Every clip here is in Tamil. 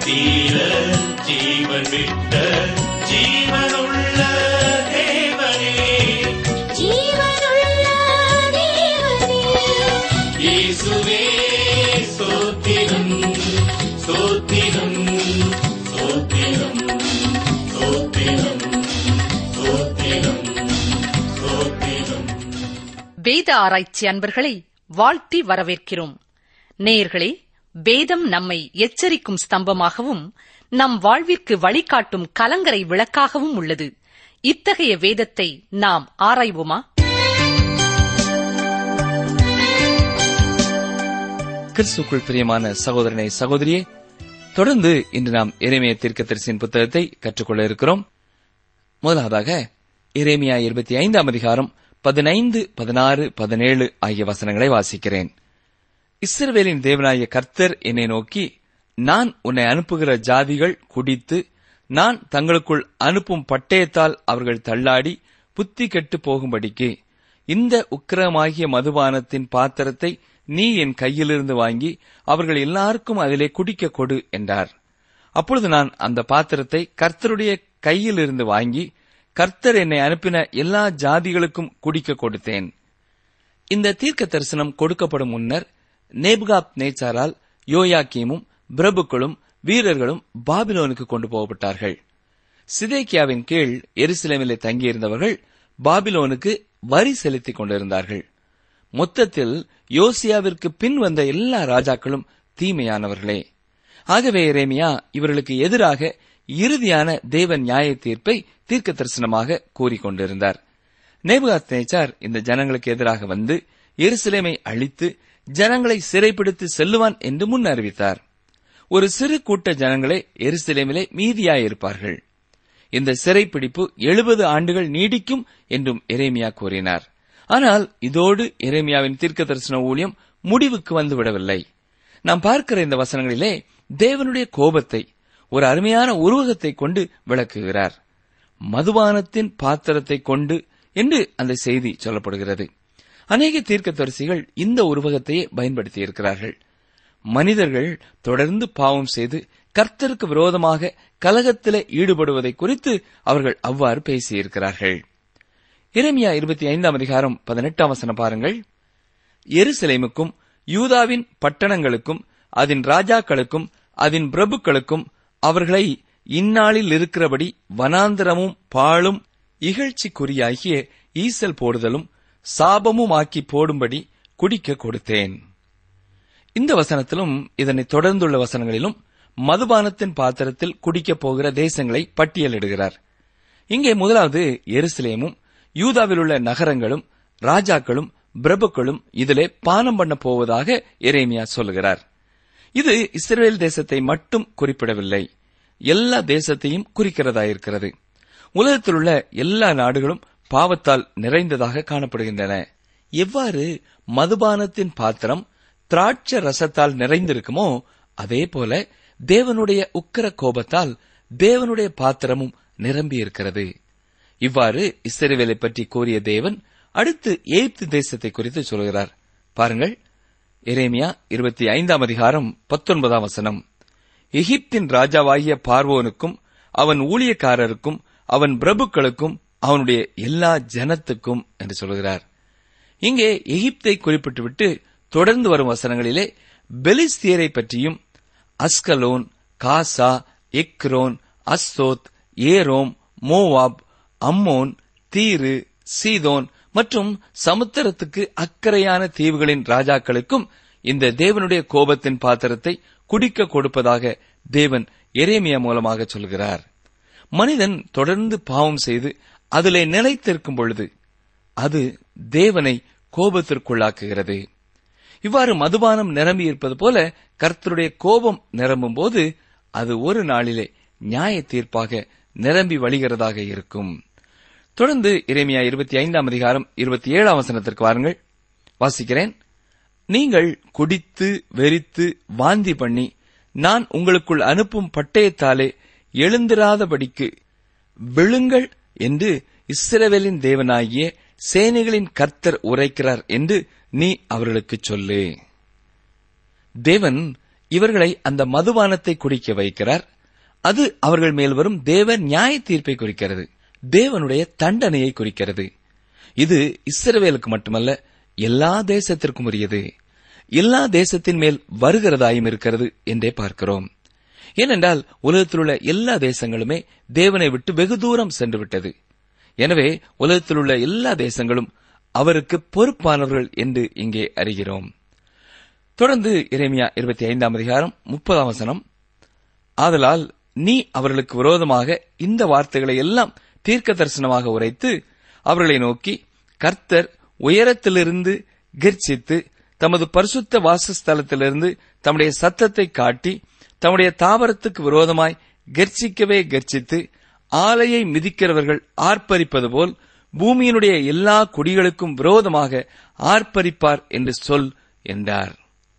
தீர ஜீவன் விட்ட ஜீவனுள்ள தேவனே ஜீவனுள்ள தேவனே இயேசுவே ஸ்தோத்திரம் ஸ்தோத்திரம் ஸ்தோத்திரம் ஸ்தோத்திரம் ஸ்தோத்திரம் ஸ்தோத்திரம் வேத ஆராய்ச்சி அன்பர்களை வாழ்த்தி வரவேற்கிறோம் நேயர்களே வேதம் நம்மை எச்சரிக்கும் ஸ்தம்பமாகவும் நம் வாழ்விற்கு வழிகாட்டும் கலங்கரை விளக்காகவும் உள்ளது இத்தகைய வேதத்தை நாம் ஆராய்வோமா கிறிஸ்துக்குள் பிரியமான சகோதரனை சகோதரியே தொடர்ந்து இன்று நாம் எரேமியா தீர்க்கதரிசியின் புத்தகத்தை கற்றுக்கொள்ள இருக்கிறோம் முதலாவதாக எரேமியா இருபத்தி ஐந்தாம் அதிகாரம் பதினைந்து பதினாறு பதினேழு ஆகிய வசனங்களை வாசிக்கிறேன் இஸ்ரவேலின் தேவனாய கர்த்தர் என்னை நோக்கி நான் உன்னை அனுப்புகிற ஜாதிகள் குடித்து நான் தங்களுக்குள் அனுப்பும் பட்டயத்தால் அவர்கள் தள்ளாடி புத்தி கெட்டு போகும்படிக்கு இந்த உக்கிரமாகிய மதுபானத்தின் பாத்திரத்தை நீ என் கையிலிருந்து வாங்கி அவர்கள் எல்லாருக்கும் அதிலே குடிக்க கொடு என்றார் அப்பொழுது நான் அந்த பாத்திரத்தை கர்த்தருடைய கையிலிருந்து வாங்கி கர்த்தர் என்னை அனுப்பின எல்லா ஜாதிகளுக்கும் குடிக்க கொடுத்தேன் இந்த தீர்க்க தரிசனம் கொடுக்கப்படும் முன்னர் நேபுகாத் நேச்சாரால் யோயாக்கீமும் பிரபுக்களும் வீரர்களும் பாபிலோனுக்கு கொண்டு போகப்பட்டார்கள் சிதேக்கியாவின் கீழ் எருசலேமிலே தங்கியிருந்தவர்கள் பாபிலோனுக்கு வரி செலுத்திக் கொண்டிருந்தார்கள் மொத்தத்தில் யோசியாவிற்கு பின் வந்த எல்லா ராஜாக்களும் தீமையானவர்களே ஆகவே எரேமியா இவர்களுக்கு எதிராக இறுதியான தேவ நியாய தீர்ப்பை தீர்க்க தரிசனமாக கூறிக்கொண்டிருந்தார் நேபுகாத் நேச்சார் இந்த ஜனங்களுக்கு எதிராக வந்து எருசலேமை அழித்து ஜனங்களை சிறைப்பிடித்து செல்லுவான் என்று முன் அறிவித்தார் ஒரு சிறு கூட்ட ஜனங்களே எருசலேமிலே மீதியாயிருப்பார்கள் இந்த சிறைப்பிடிப்பு எழுபது ஆண்டுகள் நீடிக்கும் என்றும் எரேமியா கூறினார் ஆனால் இதோடு எரேமியாவின் தீர்க்க தரிசன ஊழியம் முடிவுக்கு வந்துவிடவில்லை நாம் பார்க்கிற இந்த வசனங்களிலே தேவனுடைய கோபத்தை ஒரு அருமையான உருவகத்தை கொண்டு விளக்குகிறார் மதுபானத்தின் பாத்திரத்தை கொண்டு என்று அந்த செய்தி சொல்லப்படுகிறது அநேக தீர்க்கதரிசிகள் இந்த உருவகத்தையே பயன்படுத்தியிருக்கிறார்கள் மனிதர்கள் தொடர்ந்து பாவம் செய்து கர்த்தருக்கு விரோதமாக கலகத்திலே ஈடுபடுவதை குறித்து அவர்கள் அவ்வாறு பேசியிருக்கிறார்கள் இரமியா இருபத்தி ஐந்தாம் அதிகாரம் பதினெட்டாம் வசனம் பாருங்கள் எருசலேமுக்கும் யூதாவின் பட்டணங்களுக்கும் அதன் ராஜாக்களுக்கும் அதன் பிரபுக்களுக்கும் அவர்களை இந்நாளில் இருக்கிறபடி வனாந்தரமும் பாழும் இகழ்ச்சிக்குறியாகிய ஈசல் போடுதலும் சாபமும் ஆக்கி போடும்படி குடிக்க கொடுத்தேன் இந்த வசனத்திலும் இதனை தொடர்ந்துள்ள வசனங்களிலும் மதுபானத்தின் பாத்திரத்தில் குடிக்கப் போகிற தேசங்களை பட்டியலிடுகிறார் இங்கே முதலாவது எருசலேமும் யூதாவில் உள்ள நகரங்களும் ராஜாக்களும் பிரபுக்களும் இதிலே பானம் பண்ண போவதாக எரேமியா சொல்லுகிறார் இது இஸ்ரேல் தேசத்தை மட்டும் குறிப்பிடவில்லை எல்லா தேசத்தையும் குறிக்கிறதாயிருக்கிறது உலகத்தில் உள்ள எல்லா நாடுகளும் பாவத்தால் நிறைந்ததாக காணப்படுகின்றன எவ்வாறு மதுபானத்தின் பாத்திரம் திராட்ச ரசத்தால் நிறைந்திருக்குமோ அதே போல தேவனுடைய உக்கிர கோபத்தால் தேவனுடைய பாத்திரமும் நிரம்பியிருக்கிறது இவ்வாறு இஸ்ரவேலை பற்றி கூறிய தேவன் அடுத்து எய்ப்து தேசத்தை குறித்து சொல்கிறார் பாருங்கள் எரேமியா இருபத்தி ஐந்தாம் அதிகாரம் பத்தொன்பதாம் வசனம் எகிப்தின் ராஜாவாகிய பார்வோனுக்கும் அவன் ஊழியக்காரருக்கும் அவன் பிரபுக்களுக்கும் அவனுடைய எல்லா ஜனத்துக்கும் என்று சொல்கிறார் இங்கே எகிப்தை குறிப்பிட்டுவிட்டு தொடர்ந்து வரும் வசனங்களிலே பெலிஸ்தியரை பற்றியும் Ashkelon Gaza Ekron Ashdod Edom Moab Ammon Tyre Sidon மற்றும் சமுத்திரத்துக்கு அக்கறையான தீவுகளின் ராஜாக்களுக்கும் இந்த தேவனுடைய கோபத்தின் பாத்திரத்தை குடிக்க கொடுப்பதாக தேவன் எரேமியா மூலமாக சொல்கிறார் மனிதன் தொடர்ந்து பாவம் செய்து அதிலே நிலைத்திருக்கும் பொழுது அது தேவனை கோபத்திற்குள்ளாக்குகிறது இவ்வாறு மதுபானம் நிரம்பி இருப்பது போல கர்த்தருடைய கோபம் நிரம்பும் போது அது ஒரு நாளிலே நியாய தீர்ப்பாக நிரம்பி வழிகிறதாக இருக்கும் தொடர்ந்து இறைமையா இருபத்தி ஐந்தாம் அதிகாரம் இருபத்தி ஏழாம் வசனத்திற்கு வாருங்கள் வாசிக்கிறேன் நீங்கள் குடித்து வெறித்து வாந்தி பண்ணி நான் உங்களுக்குள் அனுப்பும் பட்டயத்தாலே எழுந்திராதபடிக்கு விழுங்கள் என்று இஸ்ரவேலின் தேவனாகிய சேனைகளின் கர்த்தர் உரைக்கிறார் என்று நீ அவர்களுக்கு சொல்லு தேவன் இவர்களை அந்த மதுபானத்தை குடிக்க வைக்கிறார் அது அவர்கள் மேல் வரும் தேவ நியாய தீர்ப்பை குறிக்கிறது தேவனுடைய தண்டனையை குறிக்கிறது இது இஸ்ரவேலுக்கு மட்டுமல்ல எல்லா தேசத்திற்கும் உரியது எல்லா தேசத்தின் மேல் வருகிறதாயும் இருக்கிறது என்றே பார்க்கிறோம் ஏனென்றால் உலகத்தில் உள்ள எல்லா தேசங்களுமே தேவனை விட்டு வெகு தூரம் சென்று விட்டது எனவே உலகத்தில் உள்ள எல்லா தேசங்களும் அவருக்கு பொறுப்பானவர்கள் என்று இங்கே அறிகிறோம் தொடர்ந்து இறைமியா இருபத்தி ஐந்தாம் அதிகாரம் முப்பதாம் வசனம் ஆதலால் நீ அவர்களுக்கு விரோதமாக இந்த வார்த்தைகளை எல்லாம் தீர்க்க தரிசனமாக உரைத்து அவர்களை நோக்கி கர்த்தர் உயரத்திலிருந்து கர்ச்சித்து தமது பரிசுத்த வாசஸ்தலத்திலிருந்து தம்முடைய சத்தத்தை காட்டி தம்முடைய தாவரத்துக்கு விரோதமாய் கர்ச்சிக்கவே கர்ச்சித்து ஆலையை மிதிக்கிறவர்கள் ஆர்ப்பரிப்பது போல் பூமியினுடைய எல்லா குடிகளுக்கும் விரோதமாக ஆர்ப்பரிப்பார் என்று சொல் என்றார்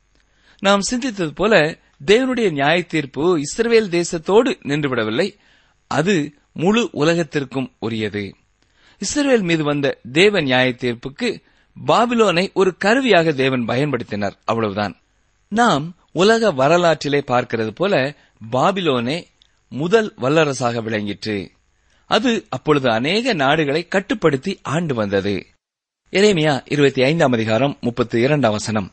நாம் சிந்தித்தது போல தேவனுடைய நியாய தீர்ப்பு இஸ்ரவேல் தேசத்தோடு நின்றுவிடவில்லை அது முழு உலகத்திற்கும் உரியது இஸ்ரவேல் மீது வந்த தேவ நியாய தீர்ப்புக்கு பாபிலோனை ஒரு கருவியாக தேவன் பயன்படுத்தினார் அவ்வளவுதான் நாம் உலக வரலாற்றிலே பார்க்கிறது போல பாபிலோனே முதல் வல்லரசாக விளங்கிற்று அது அப்பொழுது அநேக நாடுகளை கட்டுப்படுத்தி ஆண்டு வந்தது எரேமியா இருபத்தி ஐந்தாம் அதிகாரம் முப்பத்தி இரண்டாம் வசனம்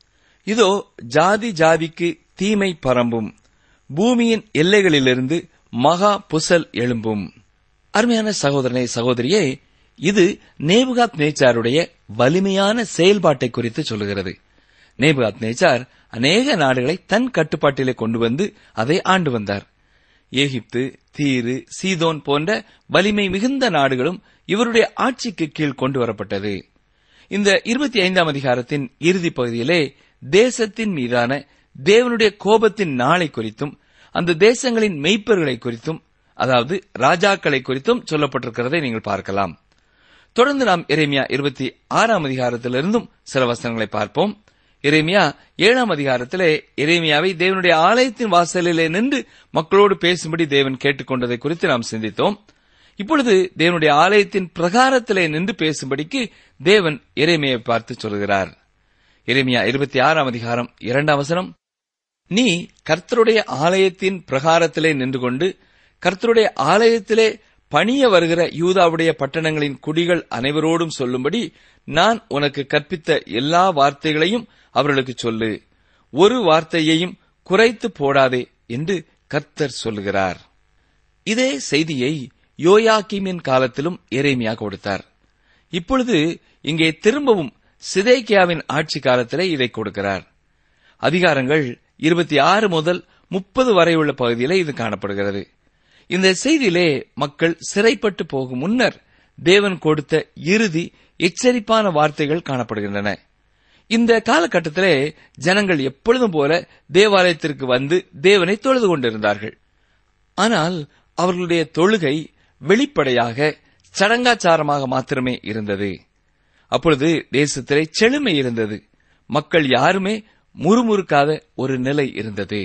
இதோ ஜாதி ஜாதிக்கு தீமை பரம்பும் பூமியின் எல்லைகளிலிருந்து மகா புசல் எழும்பும் அருமையான சகோதரனே சகோதரியே இது நேபுகாத் நேச்சாருடைய வலிமையான செயல்பாட்டை குறித்து சொல்லுகிறது நேபுகாத் நேச்சார் அநேக நாடுகளை தன் கட்டுப்பாட்டிலே கொண்டு வந்து அதை ஆண்டு வந்தார் எகிப்து தீரு சீதோன் போன்ற வலிமை மிகுந்த நாடுகளும் இவருடைய ஆட்சிக்கு கீழ் கொண்டு வரப்பட்டது இந்த இருபத்தி ஐந்தாம் அதிகாரத்தின் இறுதி பகுதியிலே தேசத்தின் மீதான தேவனுடைய கோபத்தின் நாளை குறித்தும் அந்த தேசங்களின் மெய்ப்பர்களை குறித்தும் அதாவது ராஜாக்களை குறித்தும் சொல்லப்பட்டிருக்கிறதை நீங்கள் பார்க்கலாம் தொடர்ந்து நாம் எரேமியா இருபத்தி ஆறாம் அதிகாரத்திலிருந்தும் சில வசனங்களை பார்ப்போம் எரேமியா ஏழாம் அதிகாரத்திலே எரேமியாவை தேவனுடைய ஆலயத்தின் வாசலிலே நின்று மக்களோடு பேசும்படி தேவன் கேட்டுக்கொண்டதை குறித்து நாம் சிந்தித்தோம் இப்பொழுது தேவனுடைய ஆலயத்தின் பிரகாரத்திலே நின்று பேசும்படிக்கு தேவன் எரேமியை பார்த்து சொல்கிறார் எரேமியா இருபத்தி ஆறாம் அதிகாரம் இரண்டாம் வசனம் நீ கர்த்தருடைய ஆலயத்தின் பிரகாரத்திலே நின்று கொண்டு கர்த்தருடைய ஆலயத்திலே பணிய வருகிற யூதாவுடைய பட்டணங்களின் குடிகள் அனைவரோடும் சொல்லும்படி நான் உனக்கு கற்பித்த எல்லா வார்த்தைகளையும் அவர்களுக்கு சொல்லு ஒரு வார்த்தையையும் குறைத்து போடாதே என்று கர்த்தர் சொல்லுகிறார் இதே செய்தியை யோயாக்கிமின் காலத்திலும் எரேமியா கொடுத்தார் இப்பொழுது இங்கே திரும்பவும் சிதேக்கியாவின் ஆட்சி காலத்திலே இதை கொடுக்கிறார் அதிகாரங்கள் இருபத்தி ஆறு முதல் முப்பது வரை உள்ள பகுதியிலே இது காணப்படுகிறது இந்த செய்தியிலே மக்கள் சிறைப்பட்டு போகும் முன்னர் தேவன் கொடுத்த இறுதி எச்சரிப்பான வார்த்தைகள் காணப்படுகின்றன இந்த காலகட்டத்திலே ஜனங்கள் எப்பொழுதும் போல தேவாலயத்திற்கு வந்து தேவனை தொழுது கொண்டிருந்தார்கள் ஆனால் அவர்களுடைய தொழுகை வெளிப்படையாக சடங்காச்சாரமாக மாத்திரமே இருந்தது அப்பொழுது தேசத்திலே செழுமை இருந்தது மக்கள் யாருமே முறுமுறுக்காத ஒரு நிலை இருந்தது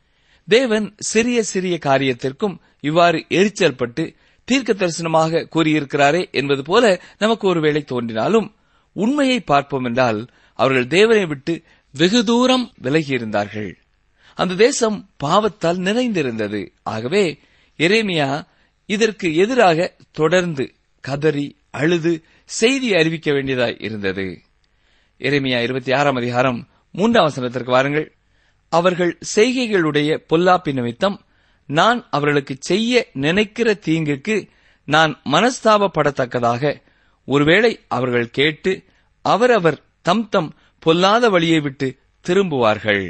தேவன் சிறிய சிறிய காரியத்திற்கும் இவ்வாறு எரிச்சல் பட்டு தீர்க்க தரிசனமாக கூறியிருக்கிறாரே என்பது போல நமக்கு ஒருவேளை தோன்றினாலும் உண்மையை பார்ப்போம் என்றால் அவர்கள் தேவனை விட்டு வெகு தூரம் விலகியிருந்தார்கள் அந்த தேசம் பாவத்தால் நிறைந்திருந்தது ஆகவே எரேமியா இதற்கு எதிராக தொடர்ந்து கதறி அழுது செய்தி அறிவிக்க வேண்டியதாய் இருந்தது எரேமியா இருபத்தி ஆறாம் அதிகாரம் மூன்றாம் வசனத்திற்கு வாருங்கள் அவர்கள் செய்கைகளுடைய பொல்லாப்பி நிமித்தம் நான் அவர்களுக்கு செய்ய நினைக்கிற தீங்குக்கு நான் மனஸ்தாபப்படத்தக்கதாக ஒருவேளை அவர்கள் கேட்டு அவரவர் தம் தம் பொல்லாத வழியை விட்டு திரும்புவார்கள்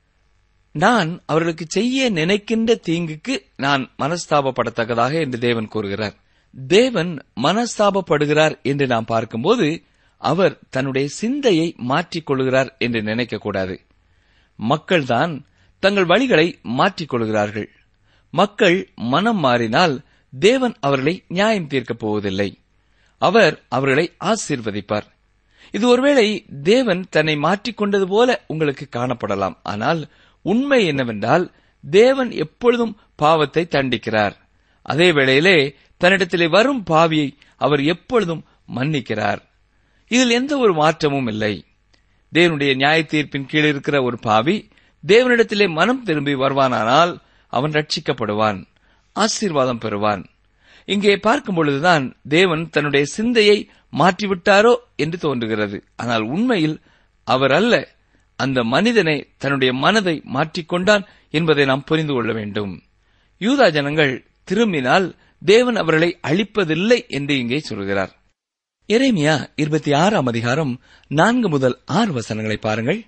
நான் அவர்களுக்கு செய்ய நினைக்கின்ற தீங்குக்கு நான் மனஸ்தாபப்படத்தக்கதாக என்று தேவன் கூறுகிறார் தேவன் மனஸ்தாபப்படுகிறார் என்று நாம் பார்க்கும்போது அவர் தன்னுடைய சிந்தையை மாற்றிக் கொள்கிறார் என்று நினைக்கக்கூடாது மக்கள்தான் தங்கள் வழிகளை மாற்றிக் கொள்கிறார்கள் மக்கள் மனம் மாறினால் தேவன் அவர்களை நியாயம் தீர்க்கப் போவதில்லை அவர் அவர்களை ஆசீர்வதிப்பார் இது ஒருவேளை தேவன் தன்னை மாற்றிக்கொண்டது போல உங்களுக்கு காணப்படலாம் ஆனால் உண்மை என்னவென்றால் தேவன் எப்பொழுதும் பாவத்தை தண்டிக்கிறார் அதே வேளையிலே தன்னிடத்திலே வரும் பாவியை அவர் எப்பொழுதும் மன்னிக்கிறார் இதில் எந்த ஒரு மாற்றமும் இல்லை தேவனுடைய நியாய தீர்ப்பின் கீழ் இருக்கிற ஒரு பாவி தேவனிடத்திலே மனம் திரும்பி வருவானானால் அவன் ரட்சிக்கப்படுவான் ஆசீர்வாதம் பெறுவான் இங்கே பார்க்கும் பொழுதுதான் தேவன் தன்னுடைய சிந்தையை மாற்றிவிட்டாரோ என்று தோன்றுகிறது ஆனால் உண்மையில் அவர் அல்ல அந்த மனிதனை தன்னுடைய மனதை மாற்றிக்கொண்டான் என்பதை நாம் புரிந்து கொள்ள வேண்டும் யூதா ஜனங்கள் திரும்பினால் தேவன் அவர்களை அழிப்பதில்லை என்று இங்கே சொல்கிறார் எரேமியா இருபத்தி ஆறாம் அதிகாரம் நான்கு முதல் ஆறு வசனங்களை பாருங்கள்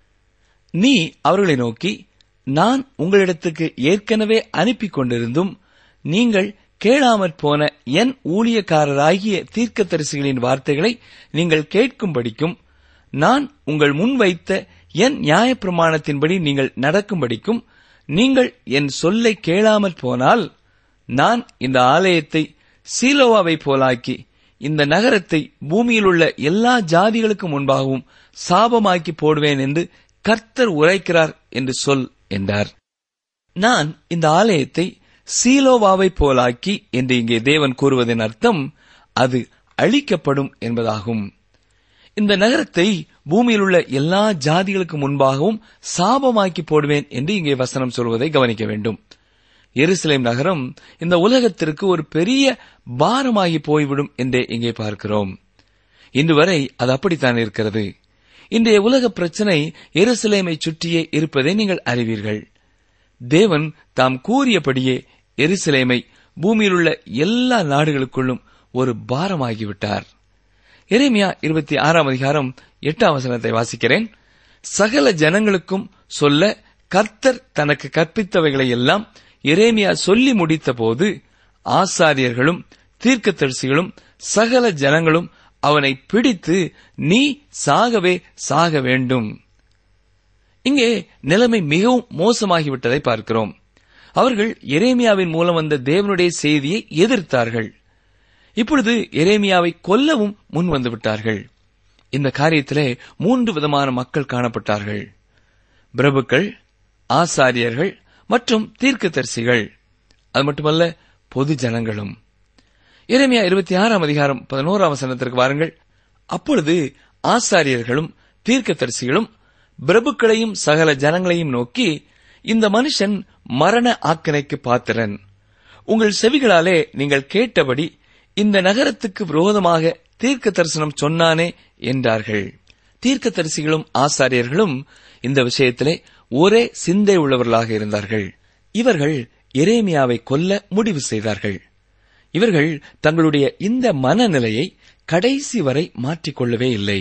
நீ அவர்களை நோக்கி நான் உங்களிடத்துக்கு ஏற்கனவே அனுப்பி கொண்டிருந்தும் நீங்கள் கேளாமற் போன என் ஊழியக்காரராகிய தீர்க்கதரிசிகளின் வார்த்தைகளை நீங்கள் கேட்கும்படிக்கும் நான் உங்கள் முன் வைத்த என் நியாயப்பிரமாணத்தின்படி நீங்கள் நடக்கும்படிக்கும் நீங்கள் என் சொல்லை கேளாமற் போனால் நான் இந்த ஆலயத்தை சீலோவாவை போலாக்கி இந்த நகரத்தை பூமியிலுள்ள எல்லா ஜாதிகளுக்கு முன்பாகவும் சாபமாக்கி போடுவேன் என்று கர்த்தர் உரைக்கிறார் என்று சொல் என்றார் நான் இந்த ஆலயத்தை சீலோவாவை போலாக்கி என்று இங்கே தேவன் கூறுவதன் அர்த்தம் அது அழிக்கப்படும் என்பதாகும் இந்த நகரத்தை பூமியில் உள்ள எல்லா ஜாதிகளுக்கு முன்பாகவும் சாபமாக்கி போடுவேன் என்று இங்கே வசனம் சொல்வதை கவனிக்க வேண்டும் எருசலேம் நகரம் இந்த உலகத்திற்கு ஒரு பெரிய பாரமாகி போய்விடும் என்றே இங்கே பார்க்கிறோம் இன்று வரை அது அப்படித்தான் இருக்கிறது இன்றைய உலக பிரச்சனை எருசலேமை சுற்றியே இருப்பதை நீங்கள் அறிவீர்கள் தேவன் தாம் கூறியபடியே எருசலேமை பூமியில் உள்ள எல்லா நாடுகளுக்குள்ளும் ஒரு பாரமாகிவிட்டார் எரேமியா இருபத்தி ஆறாம் அதிகாரம் எட்டாம் வசனத்தை வாசிக்கிறேன் சகல ஜனங்களுக்கும் சொல்ல கர்த்தர் தனக்கு கற்பித்தவைகளை எல்லாம் எரேமியா சொல்லி முடித்த போது ஆசாரியர்களும் தீர்க்கதரிசிகளும் சகல ஜனங்களும் அவனை பிடித்து நீ சாகவே சாக வேண்டும் இங்கே நிலைமை மிகவும் மோசமாகிவிட்டதை பார்க்கிறோம் அவர்கள் எரேமியாவின் மூலம் வந்த தேவனுடைய செய்தியை எதிர்த்தார்கள் இப்பொழுது எரேமியாவை கொல்லவும் முன் வந்து விட்டார்கள் இந்த காரியத்திலே மூன்று விதமான மக்கள் காணப்பட்டார்கள் பிரபுக்கள் ஆசாரியர்கள் மற்றும் தீர்க்கதரிசிகள் அது மட்டுமல்ல பொது ஜனங்களும் எரேமியா இருபத்தி ஆறாம் அதிகாரம் பதினோராம் வசனத்திற்கு வாருங்கள் அப்பொழுது ஆசாரியர்களும் தீர்க்கதரிசிகளும் பிரபுக்களையும் சகல ஜனங்களையும் நோக்கி இந்த மனுஷன் மரண ஆக்கினைக்கு பாத்திரன் உங்கள் செவிகளாலே நீங்கள் கேட்டபடி இந்த நகரத்துக்கு விரோதமாக தீர்க்க தரிசனம் சொன்னானே என்றார்கள் தீர்க்க தரிசிகளும் ஆசாரியர்களும் இந்த விஷயத்திலே ஒரே சிந்தை உள்ளவர்களாக இருந்தார்கள் இவர்கள் எரேமியாவை கொல்ல முடிவு செய்தார்கள் இவர்கள் தங்களுடைய இந்த மனநிலையை கடைசி வரை மாற்றிக்கொள்ளவே இல்லை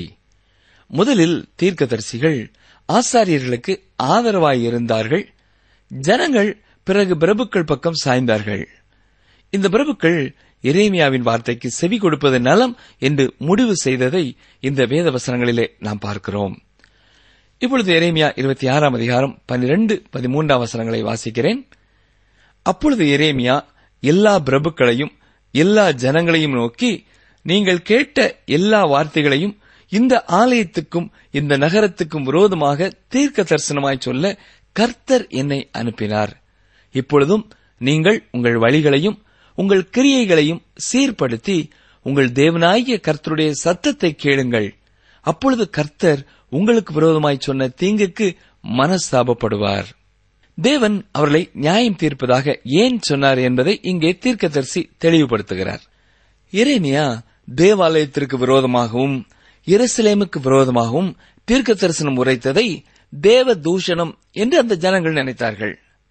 முதலில் தீர்க்கதரிசிகள் ஆசாரியர்களுக்கு ஆதரவாயிருந்தார்கள் ஜனங்கள் பிறகு பிரபுக்கள் பக்கம் சாய்ந்தார்கள் இந்த பிரபுக்கள் எரேமியாவின் வார்த்தைக்கு செவி கொடுப்பது நலம் என்று முடிவு செய்ததை இந்த வேத வசனங்களிலே நாம் பார்க்கிறோம் இப்பொழுது எரேமியா இருபத்தி ஆறாம் அதிகாரம் பன்னிரண்டு பதிமூன்றாம் வசனங்களை வாசிக்கிறேன் அப்பொழுது எரேமியா எல்லா பிரபுக்களையும் எல்லா ஜனங்களையும் நோக்கி நீங்கள் கேட்ட எல்லா வார்த்தைகளையும் இந்த ஆலயத்துக்கும் இந்த நகரத்துக்கும் விரோதமாக தீர்க்க தரிசனமாய் சொல்ல கர்த்தர் என்னை அனுப்பினார் இப்பொழுதும் நீங்கள் உங்கள் வழிகளையும் உங்கள் கிரியைகளையும் சீர்படுத்தி உங்கள் தேவனாகிய கர்த்தருடைய சத்தத்தை கேளுங்கள் அப்பொழுது கர்த்தர் உங்களுக்கு விரோதமாய் சொன்ன தீங்குக்கு மனஸ்தாபப்படுவார் தேவன் அவர்களை நியாயம் தீர்ப்பதாக ஏன் சொன்னார் என்பதை இங்கே தீர்க்கதரிசி தெளிவுபடுத்துகிறார் எரேமியா தேவாலயத்திற்கு விரோதமாகவும் எருசலேமுக்கு விரோதமாகவும் தீர்க்க தரிசனம் உரைத்ததை தேவ தூஷணம் என்று அந்த ஜனங்கள் நினைத்தார்கள்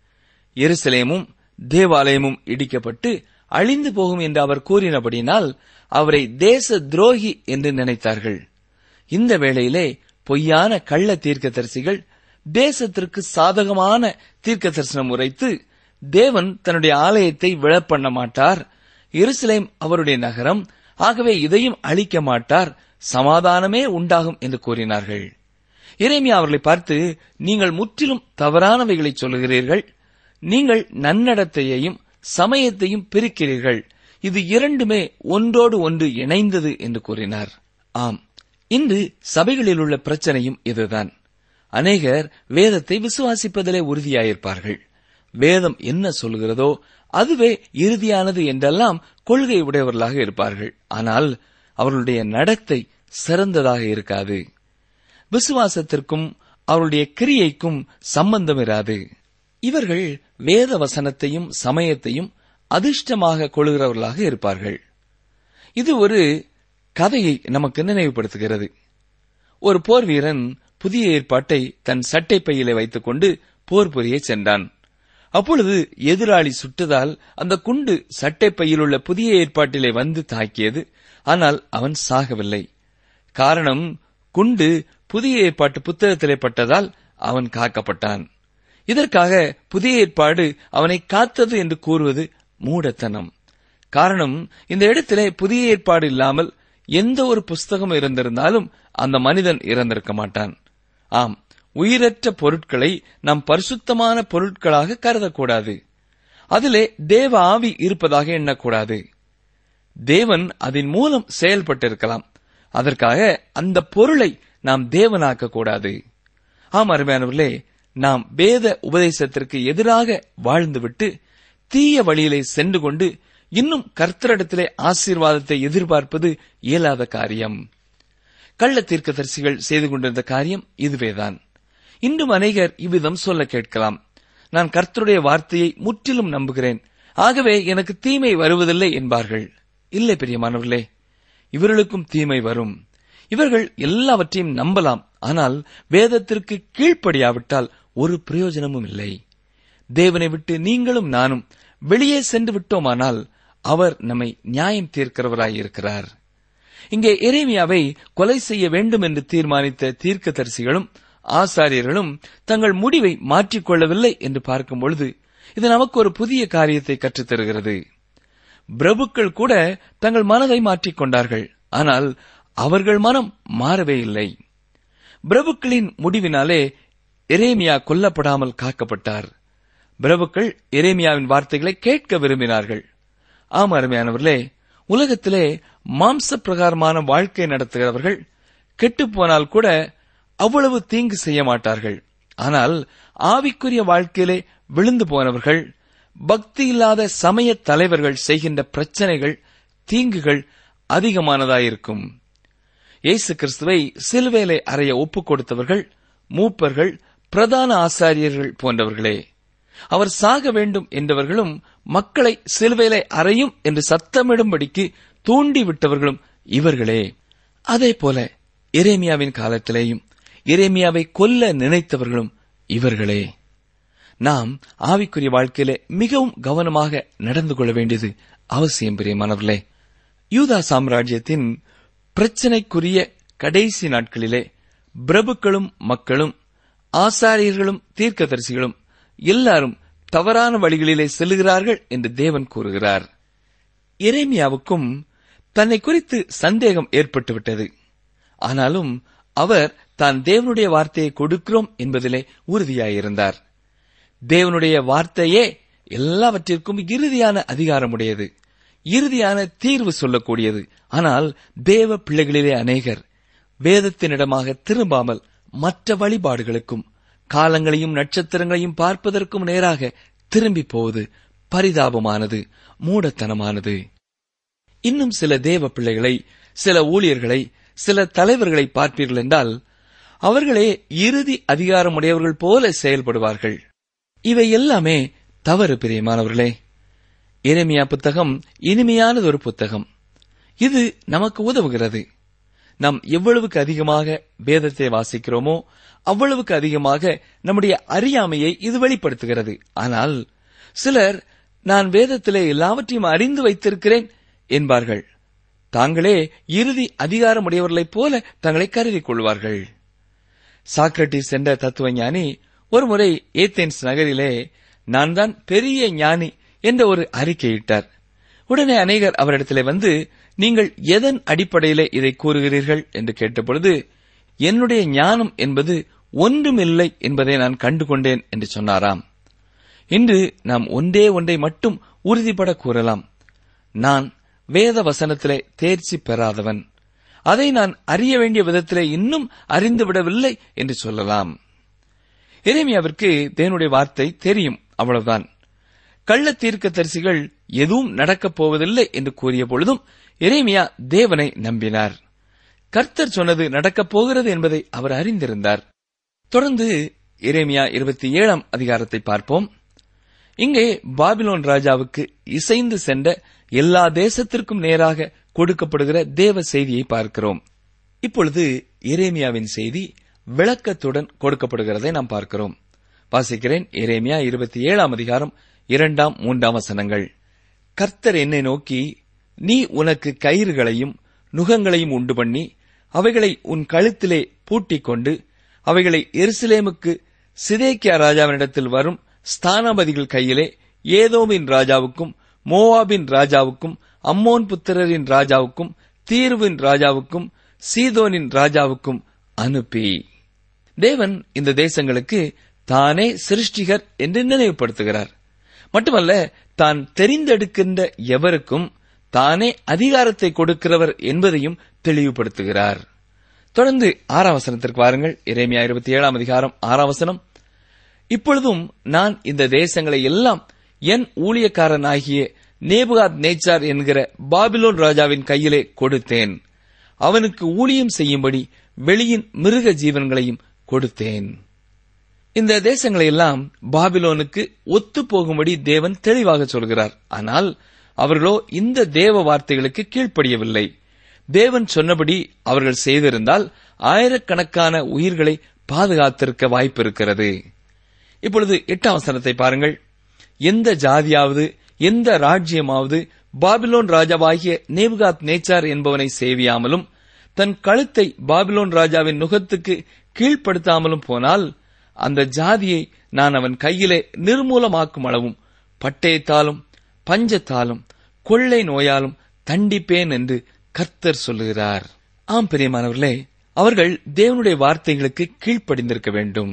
எருசலேமும் தேவாலயமும் இடிக்கப்பட்டு அழிந்து போகும் என்று அவர் கூறினபடினால் அவரை தேச துரோகி என்று நினைத்தார்கள் இந்த வேளையிலே பொய்யான கள்ள தீர்க்கதரிசிகள் தேசத்திற்கு சாதகமான தீர்க்க தரிசனம் உரைத்து தேவன் தன்னுடைய ஆலயத்தை விழப்பண்ண மாட்டார் எருசலேம் அவருடைய நகரம் ஆகவே இதையும் அழிக்க மாட்டார் சமாதானமே உண்டாகும் என்று கூறினார்கள் இறைமையா அவர்களை பார்த்து நீங்கள் முற்றிலும் தவறானவைகளை சொல்லுகிறீர்கள் நீங்கள் நன்னடத்தையையும் சமயத்தையும் பிரிக்கிறீர்கள் இது இரண்டுமே ஒன்றோடு ஒன்று இணைந்தது என்று கூறினார் ஆம் இன்று சபைகளில் உள்ள பிரச்சனையும் இதுதான் அநேகர் வேதத்தை விசுவாசிப்பதிலே உறுதியாயிருப்பார்கள் வேதம் என்ன சொல்கிறதோ அதுவே இறுதியானது என்றெல்லாம் கொள்கை உடையவர்களாக இருப்பார்கள் ஆனால் அவர்களுடைய நடத்தை சிறந்ததாக இருக்காது விசுவாசத்திற்கும் அவருடைய கிரியைக்கும் சம்பந்தம் இராது இவர்கள் வேத வசனத்தையும் சமயத்தையும் அதிர்ஷ்டமாக கொள்கிறவர்களாக இருப்பார்கள் இது ஒரு கதையை நமக்கு நினைவுபடுத்துகிறது ஒரு போர் வீரன் புதிய ஏற்பாட்டை தன் சட்டை பையிலே வைத்துக் கொண்டு போர் புரிய சென்றான் அப்பொழுது எதிராளி சுட்டதால் அந்த குண்டு சட்டை பையில் உள்ள புதிய ஏற்பாட்டிலே வந்து தாக்கியது ஆனால் அவன் சாகவில்லை காரணம் குண்டு புதிய ஏற்பாட்டு புத்தகத்திலே பட்டதால் அவன் காக்கப்பட்டான் இதற்காக புதிய ஏற்பாடு அவனை காத்தது என்று கூறுவது மூடத்தனம் காரணம் இந்த இடத்திலே புதிய ஏற்பாடு இல்லாமல் எந்த ஒரு புஸ்தகம் இருந்திருந்தாலும் அந்த மனிதன் இறந்திருக்க மாட்டான் ஆம் உயிரற்ற பொருட்களை நாம் பரிசுத்தமான பொருட்களாக கருதக்கூடாது அதிலே தேவ ஆவி இருப்பதாக எண்ணக்கூடாது தேவன் அதன் மூலம் செயல்பட்டிருக்கலாம் அதற்காக அந்த பொருளை நாம் தேவனாக்க கூடாது ஆம் அருமையானவர்களே நாம் வேத உபதேசத்திற்கு எதிராக வாழ்ந்துவிட்டு தீய வழியிலே சென்று கொண்டு இன்னும் கர்த்தரிடத்திலே ஆசீர்வாதத்தை எதிர்பார்ப்பது இயலாத காரியம் கள்ள தீர்க்கதரிசிகள் செய்து கொண்டிருந்த காரியம் இதுவேதான் இன்றும் அநேகர் இவ்விதம் சொல்ல கேட்கலாம் நான் கர்த்தருடைய வார்த்தையை முற்றிலும் நம்புகிறேன் ஆகவே எனக்கு தீமை வருவதில்லை என்பார்கள் இல்லை பிரியமானவர்களே இவர்களுக்கும் தீமை வரும் இவர்கள் எல்லாவற்றையும் நம்பலாம் ஆனால் வேதத்திற்கு கீழ்ப்படியாவிட்டால் ஒரு பிரயோஜனமும் இல்லை தேவனை விட்டு நீங்களும் நானும் வெளியே சென்று விட்டோமானால் அவர் நம்மை நியாயம் தீர்க்கிறவராயிருக்கிறார் இங்கே எரேமியாவை கொலை செய்ய வேண்டும் என்று தீர்மானித்த தீர்க்கதரிசிகளும் ஆசாரியர்களும் தங்கள் முடிவை மாற்றிக்கொள்ளவில்லை என்று பார்க்கும் பொழுது இது நமக்கு ஒரு புதிய காரியத்தை கற்றுத் தருகிறது பிரபுக்கள் கூட தங்கள் மனதை மாற்றிக்கொண்டார்கள் ஆனால் அவர்கள் மனம் மாறவே இல்லை பிரபுக்களின் முடிவினாலே எரேமியா கொல்லப்படாமல் காக்கப்பட்டார் பிரபுக்கள் எரேமியாவின் வார்த்தைகளை கேட்க விரும்பினார்கள் ஆம் அருமையானவர்களே உலகத்திலே மாம்ச பிரகாரமான வாழ்க்கை நடத்துகிறவர்கள் கெட்டுப்போனால் கூட அவ்வளவு தீங்கு செய்ய மாட்டார்கள் ஆனால் ஆவிக்குரிய வாழ்க்கையிலே விழுந்து போனவர்கள் பக்தி இல்லாத சமய தலைவர்கள் செய்கின்ற பிரச்சனைகள் தீங்குகள் அதிகமானதாயிருக்கும் இயேசு கிறிஸ்துவை சிலுவையிலே அறைய ஒப்புக் கொடுத்தவர்கள் மூப்பர்கள் பிரதான ஆசாரியர்கள் போன்றவர்களே அவர் சாக வேண்டும் என்றவர்களும் மக்களை சிலுவையிலே அறையும் என்று சத்தமிடும்படிக்கு தூண்டி விட்டவர்களும் இவர்களே அதே போல எரேமியாவின் காலத்திலேயும் எரேமியாவை கொல்ல நினைத்தவர்களும் இவர்களே நாம் ஆவிக்குரிய வாழ்க்கையிலே மிகவும் கவனமாக நடந்து கொள்ள வேண்டியது அவசியம் பிரியமானவர்களே யூதா சாம்ராஜ்யத்தின் பிரச்சனைக்குரிய கடைசி நாட்களிலே பிரபுக்களும் மக்களும் ஆசாரியர்களும் தீர்க்கதரிசிகளும் எல்லாரும் தவறான வழிகளிலே செல்லுகிறார்கள் என்று தேவன் கூறுகிறார் எரேமியாவுக்கும் தன்னை குறித்து சந்தேகம் ஏற்பட்டுவிட்டது ஆனாலும் அவர் தான் தேவனுடைய வார்த்தையை கொடுக்கிறோம் என்பதிலே உறுதியாயிருந்தார் தேவனுடைய வார்த்தையே எல்லாவற்றிற்கும் இறுதியான அதிகாரமுடையது இறுதியான தீர்வு சொல்லக்கூடியது ஆனால் தேவ பிள்ளைகளிலே அநேகர் வேதத்தினிடமாக திரும்பாமல் மற்ற வழிபாடுகளுக்கும் காலங்களையும் நட்சத்திரங்களையும் பார்ப்பதற்கும் நேராக திரும்பி போவது பரிதாபமானது மூடத்தனமானது இன்னும் சில தேவ பிள்ளைகளை சில ஊழியர்களை சில தலைவர்களை பார்ப்பீர்கள் என்றால் அவர்களே இறுதி அதிகாரமுடையவர்கள் போல செயல்படுவார்கள் இவை எல்லாமே தவறு பிரியமானவர்களே எரேமியா புத்தகம் இனிமையானது ஒரு புத்தகம் இது நமக்கு உதவுகிறது நாம் எவ்வளவுக்கு அதிகமாக வேதத்தை வாசிக்கிறோமோ அவ்வளவுக்கு அதிகமாக நம்முடைய அறியாமையை இது வெளிப்படுத்துகிறது ஆனால் சிலர் நான் வேதத்திலே எல்லாவற்றையும் அறிந்து வைத்திருக்கிறேன் என்பார்கள் தாங்களே இறுதி அதிகாரமுடையவர்களைப் போல தங்களை கருதிக் கொள்வார்கள் சாக்ரட்டிஸ் என்ற தத்துவ ஞானி ஒருமுறை ஏத்தென்ஸ் நகரிலே நான் தான் பெரிய ஞானி என்ற ஒரு அறிக்கையிட்டார் உடனே அநேகர் அவரிடத்திலே வந்து நீங்கள் எதன் அடிப்படையிலே இதை கூறுகிறீர்கள் என்று கேட்டபொழுது என்னுடைய ஞானம் என்பது ஒன்றுமில்லை என்பதை நான் கண்டுகொண்டேன் என்று சொன்னாராம் இன்று நாம் ஒன்றே ஒன்றை மட்டும் உறுதிபட கூறலாம் நான் வேத வசனத்திலே தேர்ச்சி பெறாதவன் அதை நான் அறிய வேண்டிய விதத்திலே இன்னும் அறிந்துவிடவில்லை என்று சொல்லலாம் எரேமியாவிற்கு தேவனுடைய வார்த்தை தெரியும் அவ்வளவுதான் கள்ள தீர்க்க தரிசிகள் எதுவும் நடக்கப் போவதில்லை என்று கூறிய பொழுதும் எரேமியா தேவனை நம்பினார் கர்த்தர் சொன்னது நடக்கப் போகிறது என்பதை அவர் அறிந்திருந்தார் தொடர்ந்து எரேமியா இருபத்தி ஏழாம் அதிகாரத்தை பார்ப்போம் இங்கே பாபிலோன் ராஜாவுக்கு இசைந்து சென்ற எல்லா தேசத்திற்கும் நேராக கொடுக்கப்படுகிற தேவ செய்தியை பார்க்கிறோம் இப்பொழுது எரேமியாவின் செய்தி விளக்கத்துடன் கொடுக்கப்படுகிறதை நாம் பார்க்கிறோம் வாசிக்கிறேன் எரேமியா இருபத்தி ஏழாம் அதிகாரம் இரண்டாம் மூன்றாம் வசனங்கள் கர்த்தர் என்னை நோக்கி நீ உனக்கு கயிறுகளையும் நுகங்களையும் உண்டு பண்ணி அவைகளை உன் கழுத்திலே பூட்டிக் கொண்டு அவைகளை எருசலேமுக்கு சிதேக்கியா ராஜாவினிடத்தில் வரும் ஸ்தானாபதிகள் கையிலே ஏதோமின் ராஜாவுக்கும் மோவாபின் ராஜாவுக்கும் அம்மோன் புத்திரரின் ராஜாவுக்கும் தீர்வின் ராஜாவுக்கும் சீதோனின் ராஜாவுக்கும் அனுப்பி தேவன் இந்த தேசங்களுக்கு தானே சிருஷ்டிகர் என்று நினைவுபடுத்துகிறார் மட்டுமல்ல தான் தெரிந்தெடுக்கின்ற எவருக்கும் தானே அதிகாரத்தை கொடுக்கிறவர் என்பதையும் தெளிவுபடுத்துகிறார் தொடர்ந்து ஆறாம் வசனத்திற்கு வாருங்கள் இறைமையா இருபத்தி ஏழாம் அதிகாரம் ஆறாம் வசனம் இப்பொழுதும் நான் இந்த தேசங்களை எல்லாம் என் ஊழியக்காரனாகிய நேபுகாத் நேச்சார் என்கிற பாபிலோன் ராஜாவின் கையிலே கொடுத்தேன் அவனுக்கு ஊழியம் செய்யும்படி வெளியின் மிருக ஜீவன்களையும் கொடுத்தேன் இந்த தேசங்களை எல்லாம் பாபிலோனுக்கு ஒத்து போகும்படி தேவன் தெளிவாக சொல்கிறார் ஆனால் அவர்களோ இந்த தேவ வார்த்தைகளுக்கு கீழ்ப்படியவில்லை தேவன் சொன்னபடி அவர்கள் செய்திருந்தால் ஆயிரக்கணக்கான உயிர்களை பாதுகாத்திருக்க வாய்ப்பு இருக்கிறது இப்பொழுது எட்டாம் வசனத்தை பாருங்கள் எந்த ஜாதியாவது எந்த ராஜ்யமாவது பாபிலோன் ராஜாவாகிய நேபுகாத் நேச்சார் என்பவனை சேவியாமலும் தன் கழுத்தை பாபிலோன் ராஜாவின் நுகத்துக்கு கீழ்ப்படுத்தாமலும் போனால் அந்த ஜாதியை நான் அவன் கையிலே நிர்மூலமாக்கும் அளவும் பட்டயத்தாலும் பஞ்சத்தாலும் கொள்ளை நோயாலும் தண்டிப்பேன் என்று கர்த்தர் சொல்லுகிறார் ஆம் பிரியமானவர்களே அவர்கள் தேவனுடைய வார்த்தைகளுக்கு கீழ்ப்படிந்திருக்க வேண்டும்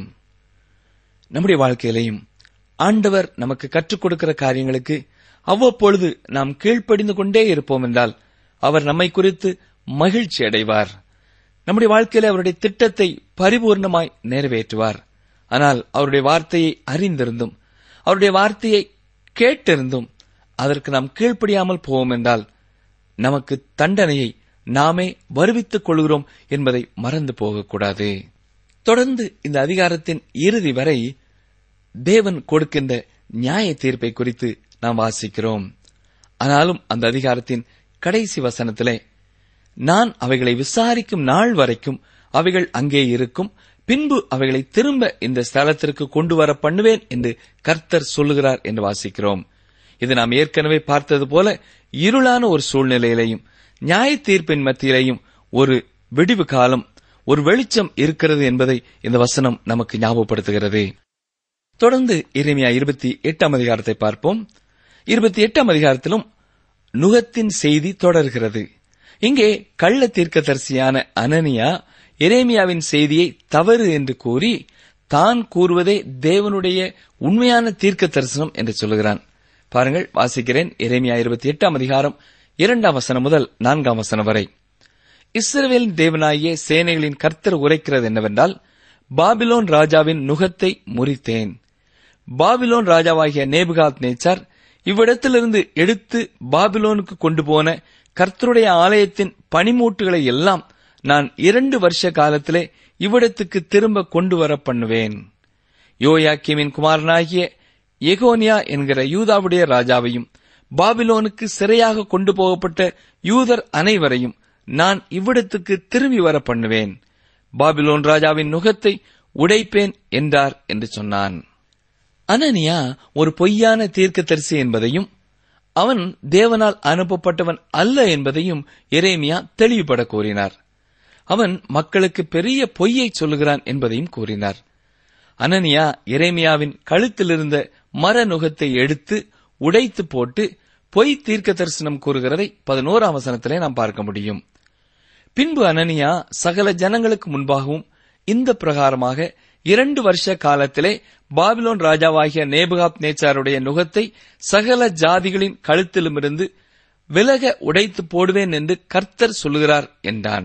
நம்முடைய வாழ்க்கையிலையும் ஆண்டவர் நமக்கு கற்றுக் கொடுக்கிற காரியங்களுக்கு அவ்வப்பொழுது நாம் கீழ்ப்படிந்து கொண்டே இருப்போம் என்றால் அவர் நம்மை குறித்து மகிழ்ச்சி அடைவார் நம்முடைய வாழ்க்கையில அவருடைய திட்டத்தை பரிபூர்ணமாய் நிறைவேற்றுவார் ஆனால் அவருடைய வார்த்தையை அறிந்திருந்தும் அவருடைய வார்த்தையை கேட்டிருந்தும் அதற்கு நாம் கீழ்ப்படியாமல் போவோம் என்றால் நமக்கு தண்டனையை நாமே வருவித்துக் கொள்கிறோம் என்பதை மறந்து போகக்கூடாது தொடர்ந்து இந்த அதிகாரத்தின் இறுதி வரை தேவன் கொடுக்கின்ற நியாய தீர்ப்பை குறித்து நாம் வாசிக்கிறோம் ஆனாலும் அந்த அதிகாரத்தின் கடைசி வசனத்திலே நான் அவைகளை விசாரிக்கும் நாள் வரைக்கும் அவைகள் அங்கே இருக்கும் பின்பு அவைகளை திரும்ப இந்த ஸ்தலத்திற்கு கொண்டு வர பண்ணுவேன் என்று கர்த்தர் சொல்லுகிறார் என்று வாசிக்கிறோம் இது நாம் ஏற்கனவே பார்த்தது போல இருளான ஒரு சூழ்நிலையிலையும் நியாய தீர்ப்பின் மத்தியிலையும் ஒரு விடிவு காலம் ஒரு வெளிச்சம் இருக்கிறது என்பதை இந்த வசனம் நமக்கு ஞாபகப்படுத்துகிறது தொடர்ந்து இறைமையா இருபத்தி எட்டாம் அதிகாரத்தை பார்ப்போம் இருபத்தி எட்டாம் அதிகாரத்திலும் நுகத்தின் செய்தி தொடர்கிறது இங்கே கள்ள தீர்க்கதரிசியான அனனியா எரேமியாவின் செய்தியை தவறு என்று கூறி தான் கூறுவதே தேவனுடைய உண்மையான தீர்க்க தரிசனம் என்று சொல்லுகிறான் பாருங்கள் வாசிக்கிறேன் எரேமியா இருபத்தி எட்டாம் அதிகாரம் இரண்டாம் வசனம் முதல் நான்காம் வசனம் வரை இஸ்ரவேலின் தேவனாகிய சேனைகளின் கர்த்தர் உரைக்கிறது என்னவென்றால் பாபிலோன் ராஜாவின் நுகத்தை முறித்தேன் பாபிலோன் ராஜாவாகிய நேபுகாத் நேச்சார் இவ்விடத்திலிருந்து எடுத்து பாபிலோனுக்கு கொண்டு போன கர்த்தருடைய ஆலயத்தின் பனிமூட்டுகளை எல்லாம் நான் இரண்டு வருஷ காலத்திலே இவ்விடத்துக்கு திரும்ப கொண்டு வர பண்ணுவேன் யோயாக்கியமின் குமாரனாகிய எகோனியா என்கிற யூதாவுடைய ராஜாவையும் பாபிலோனுக்கு சிறையாக கொண்டு போகப்பட்ட யூதர் அனைவரையும் நான் இவ்விடத்துக்கு திரும்பி வர பண்ணுவேன் பாபிலோன் ராஜாவின் நுகத்தை உடைப்பேன் என்றார் என்று சொன்னான் அனனியா ஒரு பொய்யான தீர்க்கதரிசி என்பதையும் அவன் தேவனால் அனுப்பப்பட்டவன் அல்ல என்பதையும் எரேமியா தெளிவுபட கூறினார் அவன் மக்களுக்கு பெரிய பொய்யை சொல்லுகிறான் என்பதையும் கூறினார் அனனியா எரேமியாவின் கழுத்திலிருந்த மர நுகத்தை எடுத்து உடைத்து போட்டு பொய் தீர்க்க தரிசனம் கூறுகிறதை பதினோராம் வசனத்திலே நாம் பார்க்க முடியும் பின்பு அனனியா சகல ஜனங்களுக்கு முன்பாகவும் இந்த பிரகாரமாக இரண்டு வருஷ காலத்திலே பாபிலோன் ராஜாவாகிய நேபுகாத் நேச்சாருடைய நுகத்தை சகல ஜாதிகளின் கழுத்திலுமிருந்து விலக உடைத்து போடுவேன் என்று கர்த்தர் சொல்லுகிறார் என்றான்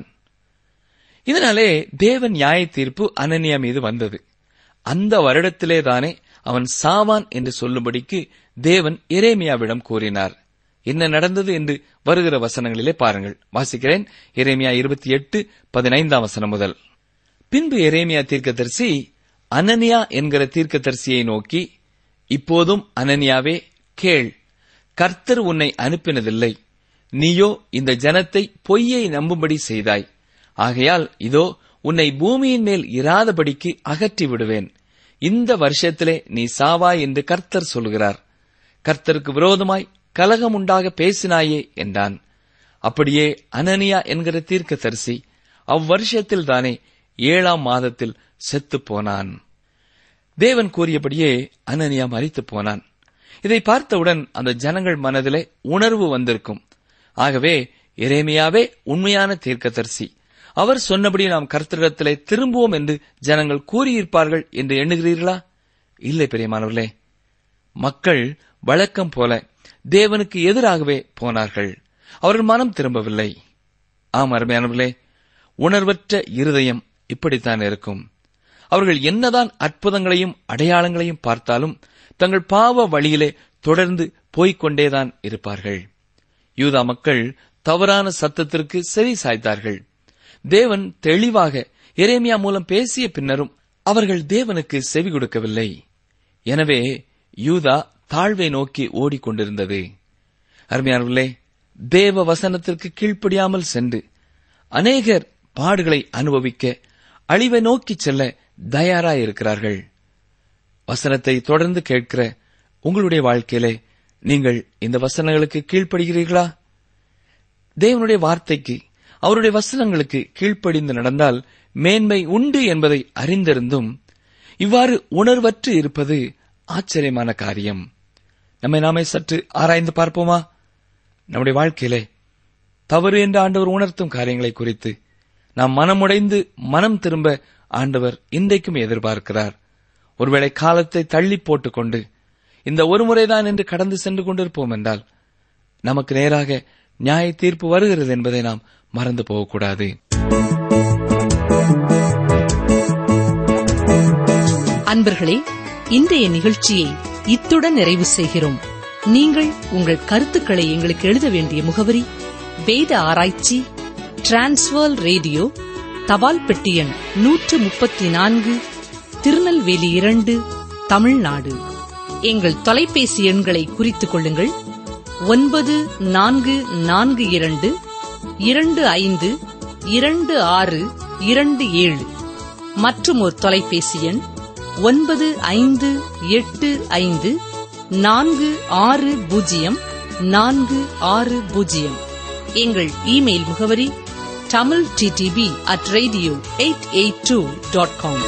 இதனாலே தேவன் நியாய தீர்ப்பு அனனியா மீது வந்தது அந்த வருடத்திலே தானே அவன் சாவான் என்று சொல்லும்படிக்கு தேவன் எரேமியாவிடம் கூறினார் என்ன நடந்தது என்று வருகிற வசனங்களிலே பாருங்கள் வாசிக்கிறேன் எரேமியா இருபத்தி எட்டு பதினைந்தாம் வசனம் முதல் பின்பு எரேமியா தீர்க்கதரிசி அனனியா என்கிற தீர்க்கதரிசியை நோக்கி இப்போதும் அனனியாவே கேள் கர்த்தர் உன்னை அனுப்பினதில்லை நீயோ இந்த ஜனத்தை பொய்யை நம்பும்படி செய்தாய் ஆகையால் இதோ உன்னை பூமியின் மேல் இராதபடிக்கு அகற்றி விடுவேன் இந்த வருஷத்திலே நீ சாவாய் என்று கர்த்தர் சொல்கிறார் கர்த்தருக்கு விரோதமாய் கலகம் உண்டாக பேசினாயே என்றான் அப்படியே அனனியா என்கிற தீர்க்கதரிசி அவ்வருஷத்தில் தானே ஏழாம் மாதத்தில் செத்துப் போனான் தேவன் கூறியபடியே அனனியா மரித்துப் போனான் இதை பார்த்தவுடன் அந்த ஜனங்கள் மனதிலே உணர்வு வந்திருக்கும் ஆகவே எரேமியாவே உண்மையான தீர்க்கதரிசி அவர் சொன்னபடி நாம் கர்த்தரிடத்திலே திரும்புவோம் என்று ஜனங்கள் கூறியிருப்பார்கள் என்று எண்ணுகிறீர்களா இல்லை பெரியமானவர்களே மக்கள் வழக்கம் போல தேவனுக்கு எதிராகவே போனார்கள் அவர்கள் மனம் திரும்பவில்லை ஆம் அருமையானவர்களே உணர்வற்ற இருதயம் இப்படித்தான் இருக்கும் அவர்கள் என்னதான் அற்புதங்களையும் அடையாளங்களையும் பார்த்தாலும் தங்கள் பாவ வழியிலே தொடர்ந்து போய்க் கொண்டேதான் இருப்பார்கள் யூதா மக்கள் தவறான சத்தத்திற்கு செவி சாய்த்தார்கள் தேவன் தெளிவாக எரேமியா மூலம் பேசிய பின்னரும் அவர்கள் தேவனுக்கு செவி கொடுக்கவில்லை எனவே யூதா தாழ்வை நோக்கி ஓடிக்கொண்டிருந்தது அருமையானவர்களே தேவ வசனத்திற்கு கீழ்ப்படியாமல் சென்று அநேகர் பாடுகளை அனுபவிக்க அழிவை நோக்கிச் செல்ல தயாராயிருக்கிறார்கள் வசனத்தை தொடர்ந்து கேட்கிற உங்களுடைய வாழ்க்கையிலே நீங்கள் இந்த வசனங்களுக்கு கீழ்ப்படுகிறீர்களா தேவனுடைய வார்த்தைக்கு அவருடைய வசனங்களுக்கு கீழ்ப்படிந்து நடந்தால் மேன்மை உண்டு என்பதை அறிந்திருந்தும் இவ்வாறு உணர்வற்று இருப்பது ஆச்சரியமான காரியம் நம்மை நாமே சற்று ஆராய்ந்து பார்ப்போமா நம்முடைய வாழ்க்கையிலே தவறு என்று ஆண்டவர் உணர்த்தும் காரியங்களை குறித்து நாம் மனமுடைந்து மனம் திரும்ப ஆண்டவர் இன்றைக்கும் எதிர்பார்க்கிறார் ஒருவேளை காலத்தை தள்ளி போட்டுக்கொண்டு இந்த ஒரு முறைதான் என்று கடந்து சென்று கொண்டிருப்போம் என்றால் நமக்கு நேராக நியாய தீர்ப்பு வருகிறது என்பதை நாம் மறந்து போகக்கூடாது அன்பர்களே இன்றைய நிகழ்ச்சியை இத்துடன் நிறைவு செய்கிறோம் நீங்கள் உங்கள் கருத்துக்களை எங்களுக்கு எழுத வேண்டிய முகவரி வேத ஆராய்ச்சி டிரான்ஸ்வர் ரேடியோ தபால் பெட்டி எண் நூற்று முப்பத்தி நான்கு திருநெல்வேலி இரண்டு தமிழ்நாடு எங்கள் தொலைபேசி எண்களை குறித்துக் கொள்ளுங்கள் ஒன்பது நான்கு நான்கு இரண்டு இரண்டு ஐந்து இரண்டு ஆறு இரண்டு ஏழு மற்றும் ஒரு தொலைபேசி எண் ஒன்பது ஐந்து எட்டு ஐந்து நான்கு ஆறு பூஜ்ஜியம் நான்கு ஆறு பூஜ்ஜியம் எங்கள் இமெயில் முகவரி Tamil DTP at radio eight eight two dot com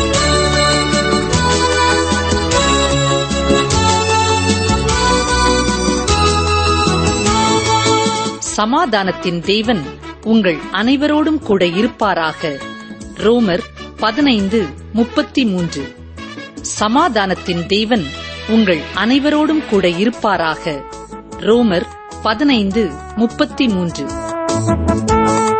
சமாதானத்தின் தேவன் உங்கள் அனைவரோடும் கூட இருப்பாராக ரோமர் பதினைந்து முப்பத்தி மூன்று சமாதானத்தின் தேவன் உங்கள் அனைவரோடும் கூட இருப்பாராக ரோமர் பதினைந்து முப்பத்தி மூன்று